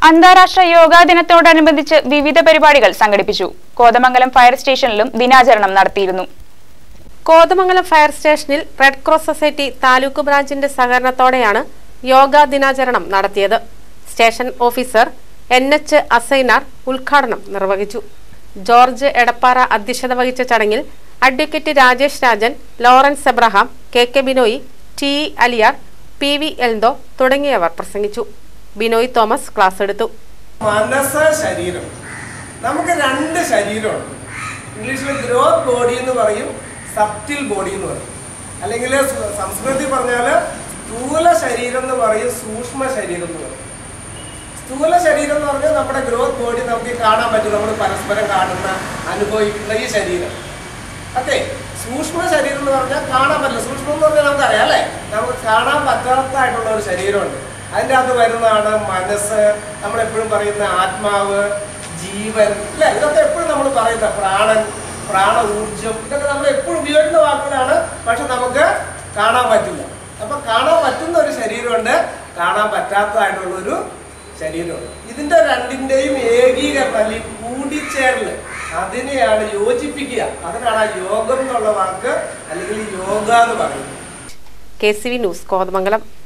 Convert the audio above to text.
അന്താരാഷ്ട്ര യോഗാ ദിനത്തോടനുബന്ധിച്ച് വിവിധ പരിപാടികൾ സംഘടിപ്പിച്ചു കോതമംഗലം ഫയർ സ്റ്റേഷനിലും ദിനാചരണം നടത്തിയിരുന്നു കോതമംഗലം ഫയർ സ്റ്റേഷനിൽ റെഡ് ക്രോസ് സൊസൈറ്റി താലൂക്ക് ബ്രാഞ്ചിന്റെ സഹകരണത്തോടെയാണ് യോഗാ ദിനാചരണം നടത്തിയത് സ്റ്റേഷൻ ഓഫീസർ എൻ എച്ച് അസൈനാർ ഉദ്ഘാടനം നിർവഹിച്ചു ജോർജ് എടപ്പാറ അധ്യക്ഷത വഹിച്ച ചടങ്ങിൽ അഡ്വക്കേറ്റ് രാജേഷ് രാജൻ ലോറൻസ് എബ്രഹാം കെ കെ ബിനോയ് ടി ഇ അലിയാർ പി വി എൽദോ തുടങ്ങിയവർ പ്രസംഗിച്ചു ബിനോയ് തോമസ് ക്ലാസ് എടുത്തു മനസ്സ് ശരീരം നമുക്ക് രണ്ട് ശരീരമുണ്ട് ഇംഗ്ലീഷിൽ ഗ്രോത്ത് ബോഡി എന്ന് പറയും സബ്റ്റിൽ ബോഡി എന്ന് പറയും അല്ലെങ്കിൽ സ- സംസ്കൃതത്തിൽ പറഞ്ഞാൽ സ്ഥൂല ശരീരം എന്ന് പറയും സൂക്ഷ്മ ശരീരം എന്ന് പറയും സ്ഥൂല ശരീരം എന്ന് പറഞ്ഞാൽ നമ്മുടെ ഗ്രോത്ത് ബോഡി നമുക്ക് കാണാൻ പറ്റും നമ്മൾ പരസ്പരം കാണുന്ന അനുഭവിക്കുന്ന ഈ ശരീരം ഓക്കെ സൂക്ഷ്മ ശരീരം എന്ന് പറഞ്ഞാൽ കാണാൻ പറ്റില്ല സൂക്ഷ്മം എന്ന് പറഞ്ഞാൽ നമുക്കറിയാം അല്ലേ നമുക്ക് കാണാൻ പറ്റാത്തതായിട്ടുള്ള ഒരു ശരീരമുണ്ട് അതിൻ്റെ അകത്ത് വരുന്നതാണ് മനസ്സ് നമ്മളെപ്പോഴും പറയുന്ന ആത്മാവ് ജീവൻ അല്ലേ ഇതൊക്കെ എപ്പോഴും നമ്മൾ പറയുന്ന പ്രാണൻ പ്രാണ ഊർജം ഇതൊക്കെ നമ്മൾ എപ്പോഴും ഉപയോഗിക്കുന്ന വാക്കുകളാണ് പക്ഷെ നമുക്ക് കാണാൻ പറ്റില്ല അപ്പൊ കാണാൻ പറ്റുന്ന ഒരു ശരീരമുണ്ട് കാണാൻ പറ്റാത്തതായിട്ടുള്ള ഒരു ശരീരമുണ്ട് ഇതിന്റെ രണ്ടിന്റെയും ഏകീകരണം അല്ലെങ്കിൽ കൂടിച്ചേരല് അതിനെയാണ് യോജിപ്പിക്കുക അതിനാണ് ആ യോഗം എന്നുള്ള വാക്ക് അല്ലെങ്കിൽ യോഗ എന്ന് പറയുന്നത് K C V news Kothamangalam